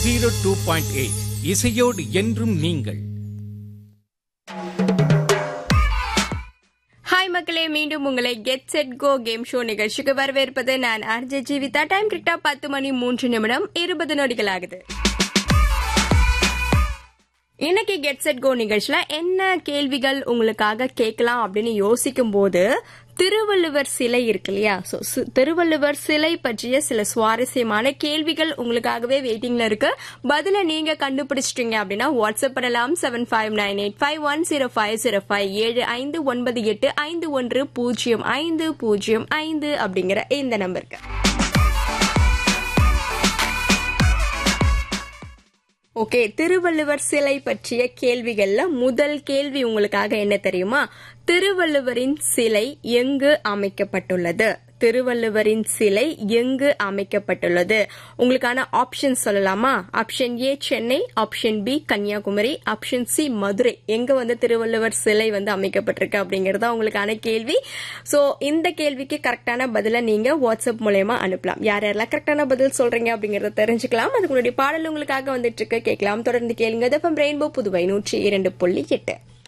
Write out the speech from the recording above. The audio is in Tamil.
ஜீரோ டூ பாயிண்ட் எயிட் இசையோடு என்றும் நீங்கள் ஹாய் மக்களே மீண்டும் உங்களை get set go game show நிகழ்ச்சிக்கு வரவேற்பது நான் ஆர்ஜே ஜீவிதா டைம் கரெக்டா பத்து மணி மூன்று நிமிடம் இருபது நொடிகள் ஆகுது இன்னைக்கு கெட் செட் கோ நிகழ்ச்சியில என்ன கேள்விகள் உங்களுக்காக கேட்கலாம் அப்படின்னு யோசிக்கும் போது திருவள்ளுவர் சிலை இருக்கு இல்லையா So, சு- திருவள்ளுவர் சிலை பற்றிய சில சுவாரஸ்யமான கேள்விகள் உங்களுக்காகவே வெயிட்டிங்ல இருக்கு பதில நீங்க கண்டுபிடிச்சிட்டீங்க அப்படின்னா வாட்ஸ்அப் பண்ணலாம் seven five nine eight five one zero five zero five ஏழு ஐந்து ஒன்பது எட்டு ஐந்து ஒன்று பூஜ்ஜியம் ஐந்து பூஜ்ஜியம் ஐந்து அப்படிங்கிற இந்த நம்பருக்கு ஓகே திருவள்ளுவர் சிலை பற்றிய கேள்விகள்ல முதல் கேள்வி உங்களுக்காக என்ன தெரியுமா திருவள்ளுவரின் சிலை எங்கு அமைக்கப்பட்டுள்ளது திருவள்ளுவரின் சிலை எங்கு அமைக்கப்பட்டுள்ளது உங்களுக்கான ஆப்ஷன் சொல்லலாமா option A Chennai option B Kanyakumari option C Madurai எங்க வந்து திருவள்ளுவர் சிலை வந்து அமைக்கப்பட்டிருக்கு அப்படிங்கறது தான் உங்களுக்கான கேள்வி சோ இந்த கேள்விக்கு கரெக்டான பதில நீங்க வாட்ஸ்அப் மூலயமா அனுப்பலாம் யார் யாரெல்லாம் கரெக்டான பதில் சொல்றீங்க அப்படிங்கறத தெரிஞ்சுக்கலாம் அதுக்கு முன்னாடி பாடல் உங்களுக்காக வந்துட்டு இருக்கு கேட்கலாம் தொடர்ந்து கேளுங்க தப்பம் ரெயின்போ புதுவை நூற்றி இரண்டு புள்ளி எட்டு